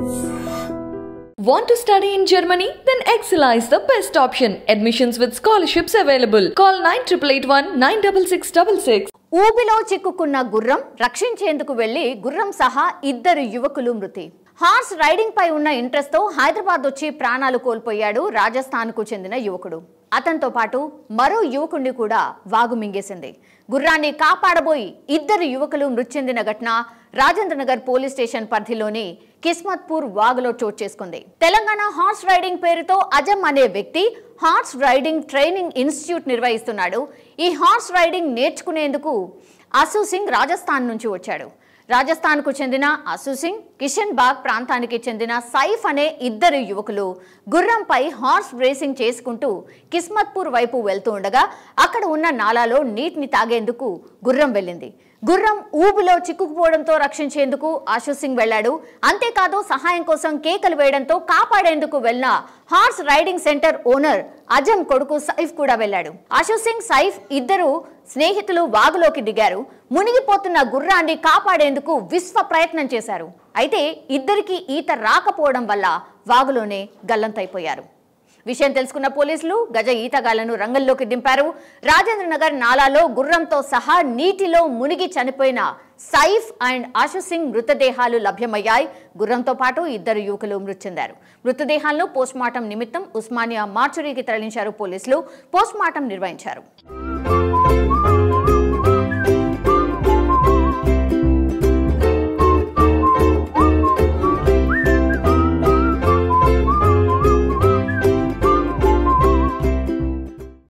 Want to study in Germany? Then Excella is the best option. Admissions with scholarships available. Call 9881 96666. ఊబిలో చిక్కుకున్న గుర్రం రక్షించేందుకు వెళ్లి గుర్రం సహా ఇద్దరు యువకులు మృతి హార్స్ రైడింగ్ పై ఉన్న ఇంట్రెస్ట్ తో హైదరాబాద్ వచ్చి ప్రాణాలు కోల్పోయాడు రాజస్థాన్ కు చెందిన యువకుడు అతనితో పాటు మరో యువకుడిని కూడా వాగు మింగేసింది గుర్రాన్ని కాపాడబోయి ఇద్దరు యువకులు మృతి చెందిన ఘటన రాజేంద్రనగర్ పోలీస్ స్టేషన్ పరిధిలోని కిస్మత్పూర్ వాగులో చోటు చేసుకుంది తెలంగాణ హార్స్ రైడింగ్ పేరుతో అజం అనే వ్యక్తి హార్స్ రైడింగ్ ట్రైనింగ్ ఇన్స్టిట్యూట్ నిర్వహిస్తున్నాడు ఈ హార్స్ రైడింగ్ నేర్చుకునేందుకు అసు సింగ్ రాజస్థాన్ నుంచి వచ్చాడు రాజస్థాన్కు చెందిన అసు సింగ్ కిషన్ బాగ్ ప్రాంతానికి చెందిన సైఫ్ అనే ఇద్దరు యువకులు గుర్రంపై హార్స్ రేసింగ్ చేసుకుంటూ కిస్మత్పూర్ వైపు వెళ్తూ ఉండగా అక్కడ ఉన్న నాలాలో నీటిని తాగేందుకు గుర్రం వెళ్ళింది గుర్రం ఊబిలో చిక్కుకుపోవడంతో రక్షించేందుకు ఆశు సింగ్ వెళ్లాడు అంతేకాదు సహాయం కోసం కేకలు వేయడంతో కాపాడేందుకు వెళ్లిన horse riding center owner Azam కొడుకు సైఫ్ కూడా వెళ్లాడు ఆశు సింగ్ సైఫ్ ఇద్దరు స్నేహితులు వాగులోకి దిగారు మునిగిపోతున్న గుర్రాన్ని కాపాడేందుకు విశ్వ ప్రయత్నం చేశారు అయితే ఇద్దరికి ఈత రాకపోవడం వల్ల వాగులోనే గల్లంతైపోయారు విషయం తెలుసుకున్న పోలీసులు గజ ఈతగాళ్లను రంగంలోకి దింపారు రాజేంద్ర నగర్ నాలాలో గుర్రంతో సహా నీటిలో మునిగి చనిపోయిన సైఫ్ అండ్ ఆశు సింగ్ మృతదేహాలు లభ్యమయ్యాయి గుర్రంతో పాటు ఇద్దరు యువకులు మృతి చెందారు మృతదేహాలను పోస్ట్మార్టం నిమిత్తం ఉస్మానియా మార్చురీకి తరలించారు పోలీసులు పోస్ట్మార్టం నిర్వహించారు